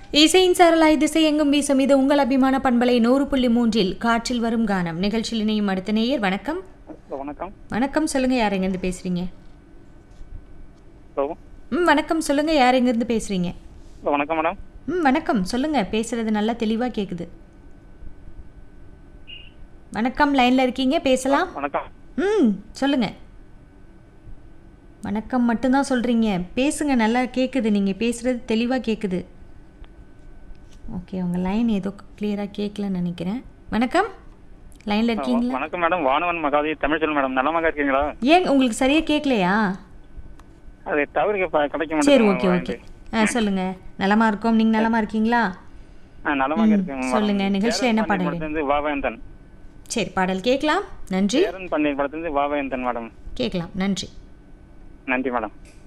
இசையின் சாரலாய் திசை எங்கும் வீசும் இது உங்கள் அபிமான பண்பலை நூறு புள்ளி மூன்றில் காற்றில் வரும் கானம் நிகழ்ச்சியில் இணையும் அடுத்த நேயர் வணக்கம் ஹலோ வணக்கம் வணக்கம் சொல்லுங்க யார் எங்கேருந்து பேசுறீங்க ஹலோ ம் வணக்கம் சொல்லுங்க யார் எங்கேருந்து பேசுறீங்க ஹலோ வணக்கம் மேடம் ம் வணக்கம் சொல்லுங்க பேசுறது நல்லா தெளிவாக கேட்குது வணக்கம் லைனில் இருக்கீங்க பேசலாம் வணக்கம் ம் சொல்லுங்க வணக்கம் மட்டும்தான் சொல்கிறீங்க பேசுங்க நல்லா கேட்குது நீங்கள் பேசுகிறது தெளிவாக கேட்குது ஓகே உங்கள் லைன் ஏதோ கிளியராக கேட்கலன்னு நினைக்கிறேன் வணக்கம் லைனில் இருக்கீங்களா வணக்கம் மேடம் வானவன் மகாதி தமிழ்ச்செல்வன் மேடம் நலமாக இருக்கீங்களா ஏன் உங்களுக்கு சரியாக கேட்கலையா அது தவறு கிடைக்க சரி மாட்டேங்குது ஓகே ஓகே ஆ சொல்லுங்கள் நலமா இருக்கோம் நீங்கள் நலமா இருக்கீங்களா ஆ நலமாக இருக்கேன் சொல்லுங்க, நிகழ்ச்சியில என்ன பாடல்? படத்துலேருந்து வாவேந்தன் சரி பாடல் கேட்கலாம் நன்றி சேரன் பன்னீர் படத்துலேருந்து வாவேந்தன் மேடம் கேட்கலாம் நன்றி நன்றி மேடம்